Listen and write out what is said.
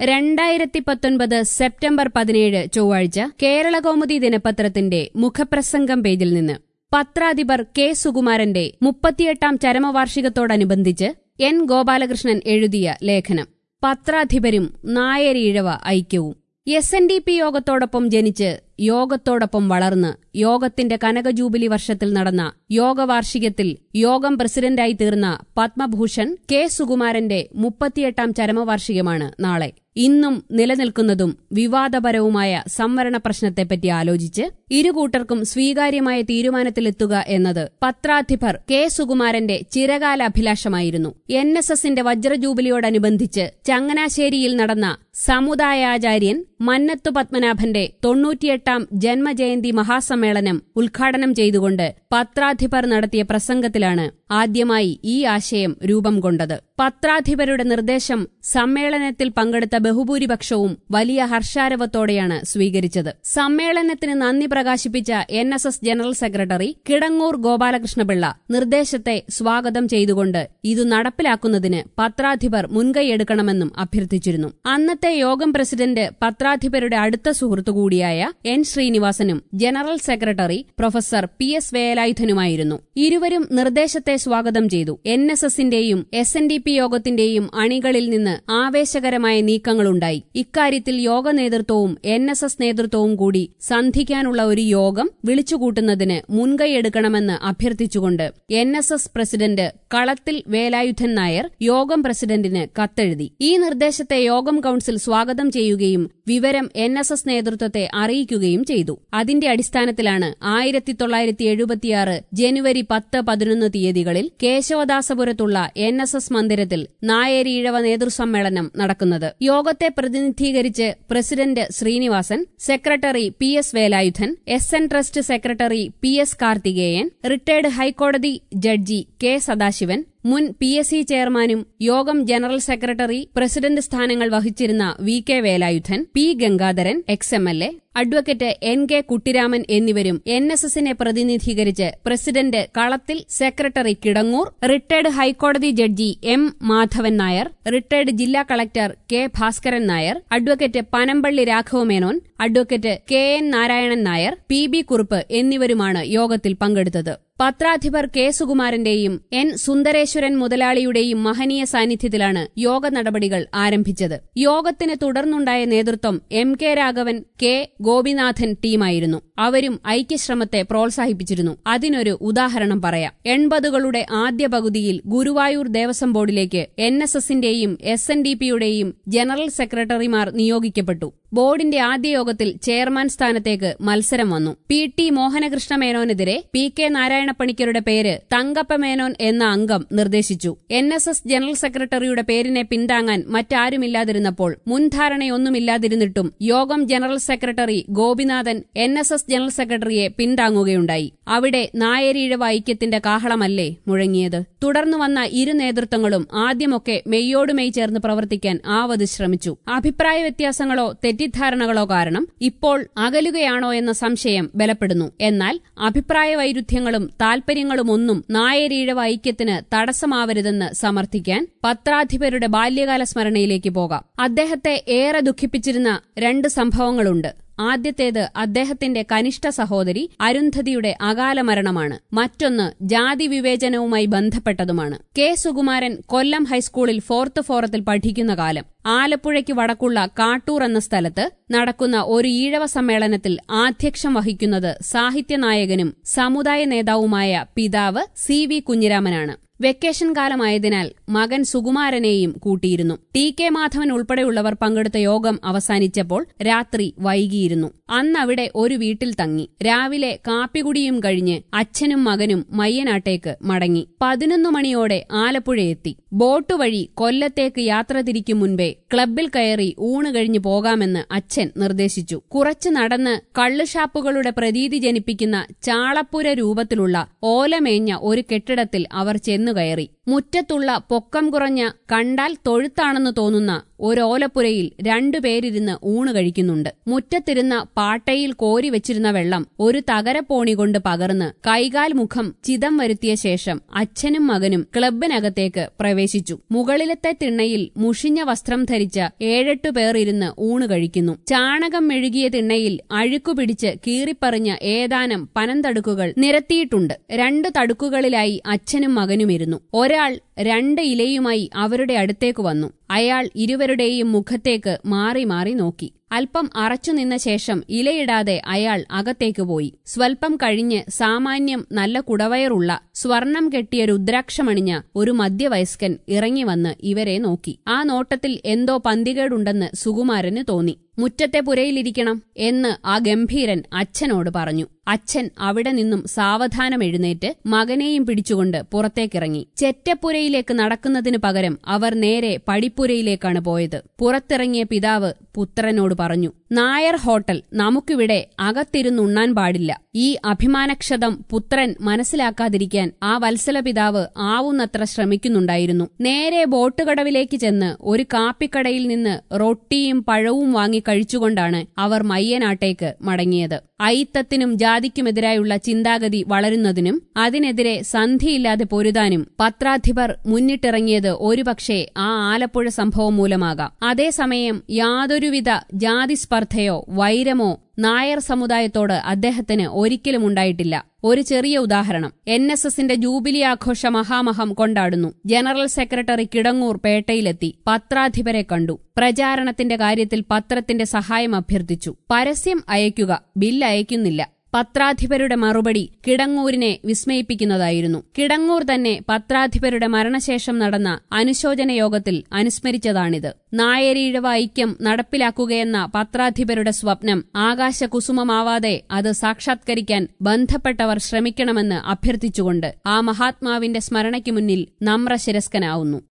രണ്ടായിരത്തി പത്തൊൻപത് സെപ്റ്റംബർ പതിനേഴ് ചൊവ്വാഴ്ച കേരളകൗമുദി ദിനപത്രത്തിന്റെ മുഖപ്രസംഗം പേജിൽ നിന്ന് പത്രാധിപർ കെ സുകുമാരന്റെ മുപ്പത്തിയെട്ടാം ചരമവാർഷികത്തോടനുബന്ധിച്ച് എൻ ഗോപാലകൃഷ്ണൻ എഴുതിയ ലേഖനം പത്രാധിപരും നായരീഴവ ഐക്യവും എസ് എൻ ഡി പി യോഗത്തോടൊപ്പം ജനിച്ച് യോഗത്തോടൊപ്പം വളർന്ന് യോഗത്തിന്റെ കനകജൂബിലി വർഷത്തിൽ നടന്ന യോഗവാർഷികത്തിൽ യോഗം പ്രസിഡന്റായി തീർന്ന പത്മഭൂഷൺ കെ സുകുമാരന്റെ മുപ്പത്തിയെട്ടാം ചരമവാർഷികമാണ് നാളെ ഇന്നും നിലനിൽക്കുന്നതും വിവാദപരവുമായ സംവരണ പ്രശ്നത്തെപ്പറ്റി ആലോചിച്ച് ഇരുകൂട്ടർക്കും സ്വീകാര്യമായ തീരുമാനത്തിലെത്തുക എന്നത് പത്രാധിപർ കെ സുകുമാരന്റെ ചിരകാല അഭിലാഷമായിരുന്നു എൻ എസ് എസിന്റെ വജ്രജൂബിലിയോടനുബന്ധിച്ച് ചങ്ങനാശ്ശേരിയിൽ നടന്ന സമുദായാചാര്യൻ മന്നത്തു പത്മനാഭന്റെ തൊണ്ണൂറ്റിയെട്ടാം ജന്മജയന്തി മഹാസമ്മേളനം ഉദ്ഘാടനം ചെയ്തുകൊണ്ട് പത്രാധിപർ നടത്തിയ പ്രസംഗത്തിലാണ് ആദ്യമായി ഈ ആശയം രൂപം കൊണ്ടത് പത്രാധിപരുടെ നിർദ്ദേശം സമ്മേളനത്തിൽ പങ്കെടുത്ത ബഹുഭൂരിപക്ഷവും വലിയ ഹർഷാരവത്തോടെയാണ് സ്വീകരിച്ചത് സമ്മേളനത്തിന് നന്ദി പ്രകാശിപ്പിച്ച N S S general secretary Kidangoor Gopalakrishnapillai നിർദ്ദേശത്തെ സ്വാഗതം ചെയ്തുകൊണ്ട് ഇത് നടപ്പിലാക്കുന്നതിന് പത്രാധിപർ മുൻകൈയെടുക്കണമെന്നും അഭ്യർത്ഥിച്ചിരുന്നു അന്നത്തെ യോഗം പ്രസിഡന്റ് പത്രാധിപരുടെ അടുത്ത സുഹൃത്തുകൂടിയായ എൻ ശ്രീനിവാസനും general secretary professor P S വേലായുധനുമായിരുന്നു ഇരുവരും നിർദ്ദേശത്തെ സ്വാഗതം ചെയ്തു എൻ എസ് എസിന്റെയും എസ് എൻ ഡി പി യോഗത്തിന്റെയും അണികളിൽ നിന്ന് ആവേശകരമായ നീക്കങ്ങളുണ്ടായി ഇക്കാര്യത്തിൽ യോഗ നേതൃത്വവും എൻ എസ് എസ് നേതൃത്വവും കൂടി സന്ധിക്കാനുള്ള ഒരു യോഗം വിളിച്ചുകൂട്ടുന്നതിന് മുൻകൈയെടുക്കണമെന്ന് അഭ്യർത്ഥിച്ചുകൊണ്ട് എൻ എസ് എസ് പ്രസിഡന്റ് കളത്തിൽ വേലായുധൻ നായർ യോഗം പ്രസിഡന്റിന് കത്തെഴുതി ഈ നിർദ്ദേശത്തെ യോഗം കൌൺസിൽ സ്വാഗതം ചെയ്യുകയും വിവരം എൻ എസ് എസ് നേതൃത്വത്തെ അറിയിക്കുകയും ചെയ്തു അതിന്റെ അടിസ്ഥാനത്തിലാണ് ആയിരത്തി തൊള്ളായിരത്തി എഴുപത്തിയാറ് ജനുവരി പത്ത് പതിനൊന്ന് തീയതികളിൽ കേശവദാസപുരത്തുള്ള എൻ എസ് എസ് മന്ദിരത്തിൽ നായരീഴവ നേതൃസമ്മേളനം നടക്കുന്നത് യോഗത്തെ പ്രതിനിധീകരിച്ച് president Srinivasan secretary P S Velayudhan S N trust secretary P S Karthikeyan retired ഹൈക്കോടതി ജഡ്ജി കെ സദാശിവൻ മുൻ പി എസ് സി ചെയർമാനും യോഗം ജനറൽ സെക്രട്ടറി പ്രസിഡന്റ് സ്ഥാനങ്ങൾ വഹിച്ചിരുന്ന V K Velayudhan P Gangadharan ex M L A advocate N K Kuttiraman എന്നിവരും എൻ എസ് എസിനെ പ്രതിനിധീകരിച്ച് president Kalathil secretary Kidangoor retired ഹൈക്കോടതി judge M Madhavan Nair retired ജില്ലാ collector K Bhaskaran Nair advocate Panampilly Raghava Menon advocate K N Narayanan Nair P B Kurup എന്നിവരുമാണ് യോഗത്തിൽ പങ്കെടുത്തത് പത്രാധിപർ കെ സുകുമാരന്റെയും എൻ സുന്ദരേശ്വരൻ മുതലാളിയുടെയും മഹനീയ സാന്നിധ്യത്തിലാണ് യോഗ നടപടികൾ ആരംഭിച്ചത് യോഗത്തിന് തുടർന്നുണ്ടായ നേതൃത്വം M K Raghavan K Gopinathan ടീമായിരുന്നു അവരും ഐക്യശ്രമത്തെ പ്രോത്സാഹിപ്പിച്ചിരുന്നു അതിനൊരു ഉദാഹരണം പറയാം എൺപതുകളുടെ ആദ്യ പകുതിയിൽ ഗുരുവായൂർ ദേവസ്വം ബോർഡിലേക്ക് എൻ എസ് എസിന്റെയും എസ് എൻ ഡി പിയുടെയും ജനറൽ സെക്രട്ടറിമാർ നിയോഗിക്കപ്പെട്ടു ബോർഡിന്റെ ആദ്യ യോഗത്തിൽ ചെയർമാൻ സ്ഥാനത്തേക്ക് മത്സരം വന്നു പി ടി മോഹനകൃഷ്ണ മേനോനെതിരെ പി കെ നാരായണപ്പണിക്കരുടെ പേര് തങ്കപ്പ മേനോൻ എന്ന അംഗം നിർദ്ദേശിച്ചു എൻ എസ് എസ് ജനറൽ സെക്രട്ടറിയുടെ പേരിനെ പിന്താങ്ങാൻ മറ്റാരുമില്ലാതിരുന്നപ്പോൾ മുൻധാരണയൊന്നുമില്ലാതിരുന്നിട്ടും യോഗം general secretary Gopinathan N S S general സെക്രട്ടറിയെ പിന്താങ്ങുകയുണ്ടായി അവിടെ നായരീഴവ ഐക്യത്തിന്റെ കാഹളമല്ലേ മുഴങ്ങിയത് തുടർന്നു വന്ന ഇരു നേതൃത്വങ്ങളും ആദ്യമൊക്കെ മെയ്യോട് മെയ് ചേർന്ന് പ്രവർത്തിക്കാൻ ആവത് ശ്രമിച്ചു അഭിപ്രായ വ്യത്യാസങ്ങളോ തെറ്റിദ്ധാരണകളോ കാരണം ഇപ്പോൾ അകലുകയാണോ എന്ന സംശയം ബലപ്പെടുന്നു എന്നാൽ അഭിപ്രായ വൈരുദ്ധ്യങ്ങളും താൽപര്യങ്ങളുമൊന്നും നായരീഴവ ഐക്യത്തിന് തടസ്സമാവരുതെന്ന് സമർത്ഥിക്കാൻ പത്രാധിപരുടെ ബാല്യകാല സ്മരണയിലേക്ക് പോകാം അദ്ദേഹത്തെ ഏറെ ദുഃഖിപ്പിച്ചിരുന്ന രണ്ട് സംഭവങ്ങളുണ്ട് ആദ്യത്തേത് അദ്ദേഹത്തിന്റെ കനിഷ്ഠ സഹോദരി അരുന്ധതിയുടെ അകാല മരണമാണ് മറ്റൊന്ന് ജാതി വിവേചനവുമായി ബന്ധപ്പെട്ടതുമാണ് കെ സുകുമാരൻ കൊല്ലം ഹൈസ്കൂളിൽ ഫോർത്ത് ഫോറത്തിൽ പഠിക്കുന്ന കാലം ആലപ്പുഴയ്ക്ക് വടക്കുള്ള കാട്ടൂർ എന്ന സ്ഥലത്ത് നടക്കുന്ന ഒരു ഈഴവ സമ്മേളനത്തിൽ ആധ്യക്ഷം വഹിക്കുന്നത് സാഹിത്യനായകനും സമുദായ നേതാവുമായ പിതാവ് സി വി കുഞ്ഞിരാമനാണ് വെക്കേഷൻ കാലമായതിനാൽ മകൻ സുകുമാരനെയും കൂട്ടിയിരുന്നു ടി കെ മാധവൻ ഉൾപ്പെടെയുള്ളവർ പങ്കെടുത്ത യോഗം അവസാനിച്ചപ്പോൾ രാത്രി വൈകിയിരുന്നു അന്നവിടെ ഒരു വീട്ടിൽ തങ്ങി രാവിലെ കാപ്പികുടിയും കഴിഞ്ഞ് അച്ഛനും മകനും മയ്യനാട്ടേക്ക് മടങ്ങി പതിനൊന്നു മണിയോടെ ആലപ്പുഴയെത്തി ബോട്ട് വഴി കൊല്ലത്തേക്ക് യാത്ര തിരിക്കും മുൻപേ ക്ലബിൽ കയറി ഊണ് കഴിഞ്ഞു പോകാമെന്ന് അച്ഛൻ നിർദ്ദേശിച്ചു കുറച്ചു നടന്ന് കള്ളുഷാപ്പുകളുടെ പ്രതീതി ജനിപ്പിക്കുന്ന ചാളപ്പുര രൂപത്തിലുള്ള ഓലമേഞ്ഞ ഒരു കെട്ടിടത്തിൽ അവർ ചെന്നുകയറി മുറ്റത്തുള്ള പൊക്കം കുറഞ്ഞ കണ്ടാൽ തൊഴുത്താണെന്ന് തോന്നുന്ന ഒരോലപ്പുരയിൽ രണ്ടുപേരിരുന്ന് ഊണ് കഴിക്കുന്നുണ്ട് മുറ്റത്തിരുന്ന പാട്ടയിൽ കോരി വെച്ചിരുന്ന വെള്ളം ഒരു തകരപ്പോണി കൊണ്ട് പകർന്ന് കൈകാൽ മുഖം ചിതം വരുത്തിയ ശേഷം അച്ഛനും മകനും ക്ലബിനകത്തേക്ക് പ്രവേശിച്ചു മുകളിലത്തെ തിണ്ണയിൽ മുഷിഞ്ഞ വസ്ത്രം ധരിച്ച ഏഴെട്ടു പേർ ഇരുന്ന് ഊണ് കഴിക്കുന്നു ചാണകം മെഴുകിയ തിണ്ണയിൽ അഴുക്കുപിടിച്ച് കീറിപ്പറിഞ്ഞ ഏതാനും പനന്തടുക്കുകൾ നിരത്തിയിട്ടുണ്ട് രണ്ട് തടുക്കുകളിലായി അച്ഛനും മകനും ഇരുന്നു ഒരാൾ രണ്ട് ഇലയുമായി അവരുടെ അടുത്തേക്ക് വന്നു അയാൾ ഇരുവരുടെയും മുഖത്തേക്ക് മാറി മാറി നോക്കി അല്പം അറച്ചുനിന്ന ശേഷം ഇലയിടാതെ അയാൾ അകത്തേക്ക് പോയി സ്വൽപ്പം കഴിഞ്ഞ് സാമാന്യം നല്ല കുടവയറുള്ള സ്വർണം കെട്ടിയ രുദ്രാക്ഷമണിഞ്ഞ ഒരു മധ്യവയസ്കൻ ഇറങ്ങി വന്ന് ഇവരെ നോക്കി ആ നോട്ടത്തിൽ എന്തോ പന്തികേടുണ്ടെന്ന് സുകുമാരന് തോന്നി മുറ്റത്തെ പുരയിലിരിക്കണം എന്ന് ആ ഗംഭീരൻ അച്ഛനോട് പറഞ്ഞു അച്ഛൻ അവിടെ നിന്നും സാവധാനം എഴുന്നേറ്റ് മകനെയും പിടിച്ചുകൊണ്ട് പുറത്തേക്കിറങ്ങി ചെറ്റപ്പുരയിലേക്ക് നടക്കുന്നതിനു പകരം അവർ നേരെ പടിപ്പുരയിലേക്കാണ് പോയത് പുറത്തിറങ്ങിയ പിതാവ് പുത്രനോട് പറഞ്ഞു നായർ ഹോട്ടൽ നമുക്കിവിടെ അകത്തിരുന്നുണ്ണാൻ പാടില്ല ഈ അഭിമാനക്ഷതം പുത്രൻ മനസ്സിലാക്കാതിരിക്കാൻ ആ വത്സല പിതാവ് ആവുന്നത്ര ശ്രമിക്കുന്നുണ്ടായിരുന്നു നേരെ ബോട്ടുകടവിലേക്ക് ചെന്ന് ഒരു കാപ്പിക്കടയിൽ നിന്ന് റൊട്ടിയും പഴവും വാങ്ങി കഴിച്ചുകൊണ്ടാണ് അവർ മയ്യനാട്ടേക്ക് മടങ്ങിയത് ഐത്തത്തിനും ജാതിക്കുമെതിരായുള്ള ചിന്താഗതി വളരുന്നതിനും അതിനെതിരെ സന്ധിയില്ലാതെ പൊരുതാനും പത്രാധിപർ മുന്നിട്ടിറങ്ങിയത് ഒരുപക്ഷെ ആ ആലപ്പുഴ സംഭവം മൂലമാകാം അതേസമയം യാതൊരുവിധ ജാതിസ്പർദ്ധയോ വൈരമോ നായർ സമുദായത്തോട് അദ്ദേഹത്തിന് ഒരിക്കലും ഉണ്ടായിട്ടില്ല ഒരു ചെറിയ ഉദാഹരണം എൻ എസ് എസിന്റെ ജൂബിലി ആഘോഷ മഹാമഹം കൊണ്ടാടുന്നു ജനറൽ സെക്രട്ടറി കിടങ്ങൂർ പേട്ടയിലെത്തി പത്രാധിപരെ കണ്ടു പ്രചാരണത്തിന്റെ കാര്യത്തിൽ പത്രത്തിന്റെ സഹായം അഭ്യർത്ഥിച്ചു പരസ്യം അയക്കുക ബില്ല് അയക്കുന്നില്ല പത്രാധിപരുടെ മറുപടി കിടങ്ങൂരിനെ വിസ്മയിപ്പിക്കുന്നതായിരുന്നു കിടങ്ങൂർ തന്നെ പത്രാധിപരുടെ മരണശേഷം നടന്ന അനുശോചന യോഗത്തിൽ അനുസ്മരിച്ചതാണിത് നായരീഴവ ഐക്യം നടപ്പിലാക്കുകയെന്ന പത്രാധിപരുടെ സ്വപ്നം ആകാശകുസുമമാവാതെ അത് സാക്ഷാത്കരിക്കാൻ ബന്ധപ്പെട്ടവർ ശ്രമിക്കണമെന്ന് അഭ്യർത്ഥിച്ചുകൊണ്ട് ആ മഹാത്മാവിന്റെ സ്മരണയ്ക്ക് മുന്നിൽ നമ്രശിരസ്കനാവുന്നു